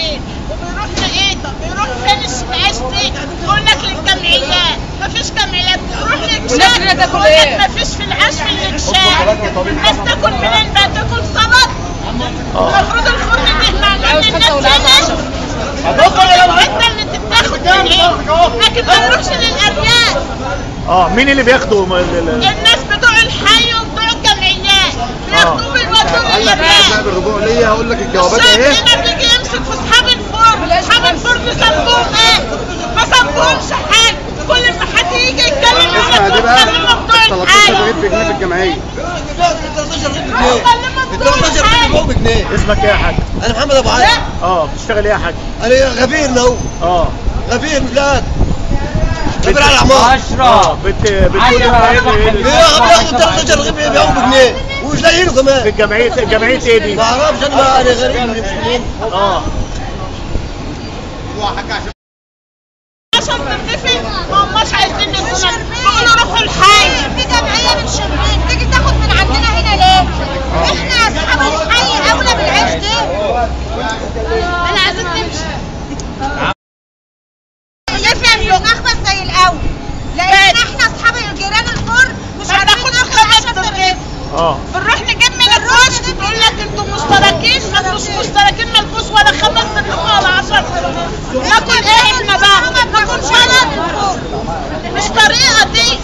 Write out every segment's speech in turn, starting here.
جنيه وبيروح لايه طب بيروح فين العيش دي يقول لك للجمعيات مفيش جمعيات بيروح والناس هنا للكشاف تاكل يقول لك إيه؟ مفيش في العيش في الكشاف الناس تاكل منين بقى تاكل سلط المفروض الفرن ده معمول عاوز للناس خمسة ولا عشرة؟ هنا الحته اللي تتاخد من ايه لكن ما نروحش للارياف اه مين اللي بياخدوا م- ال- ال- الناس بتوع الحي وبتوع الجمعيات بياخدوه بالوطن قال لك اليابان حساب الربوع ليا هقول لك الجوابات الشعب اهي هنا بيجي يمسك في اصحاب الفرن اصحاب الفرن ذنبهم ايه ما ذنبهمش حاجه كل ما حد يجي يتكلم يقول اسمع لك دي بقى كلمه بتوع 13 الحي جنيه جنيه في الجمعيه كلمه بتوع الحي بجنيه اسمك ايه يا حاج؟ انا محمد ابو علي اه بتشتغل ايه يا حاج؟ انا غفير اهو اه غفير بلاد غفير على العمار اه بت بتقول عشرة. إيه ال- ال- بياخدوا 13 غفير بياخدوا بجنيه ومش لاقيينه في كمان الجمعيه جمعيه ايه دي؟ ما اعرفش انا ما انا غريب من المسلمين اه عشان تتفق ما هماش عايزين يدونا بيقولوا روحوا الحي في جمعيه من شبرين تيجي تاخد من عندنا هنا ليه؟ احنا اصحاب الحي اولى بالعيش ده انا عايزين نمشي نفهم ونخبط زي الاول لان احنا اصحاب الجيران الفرن مش ما عارفين ناخدش ناخد خمس 10 ترغيف اه بنروح نجيب من الكشك بيقول لك انتوا مشتركين ما انتوش مشتركين ملكوش ولا خمس ترغيف ولا 10 ترغيف ناكل ايه احنا بقى؟ ناكل شلل مش طريقه دي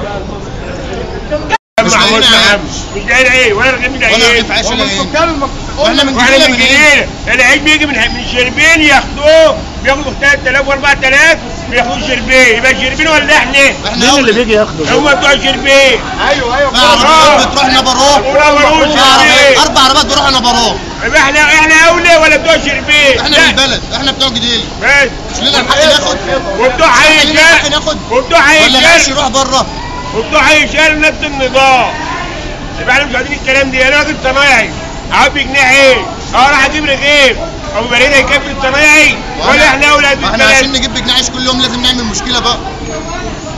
مش محمود لاقيين محمد مش لاقيين عيش ولا رغيف من ولا العيش رغيف عيش ولا عيش احنا واحنا من واحنا جديده من من ايه؟ جديد العيش بيجي من من شربين ياخدوه بياخدوا 3000 و4000 بياخدوا شربين يبقى شربين ولا احنا؟ احنا مين اللي أولى. بيجي ياخده؟ هم بتوع شربين ايوه ايوه في عربيات بتروح نبروه ولا بروح في عربيات شربين اربع عربيات بيروحوا نبروه يبقى احنا احنا اولى ولا بتوع شربين؟ احنا لا، من البلد احنا بتوع جديد بس مش لنا الحق ناخد وبتوع حي احنا لنا الحق الشارع ناخد وبتوع حي ولا العيش الشارع يروح بره وبتوع حي الشارع نفس النظام يبقى احنا مش عايزين الكلام دي انا راجل صنايعي عاوز بجنيه عيش اه راح اجيب رغيف ابو بريده يكفي الصنايعي ولا احنا اولاد ما احنا عشان البلد نجيب بجنيه عيش كل يوم لازم نعمل مشكله بقى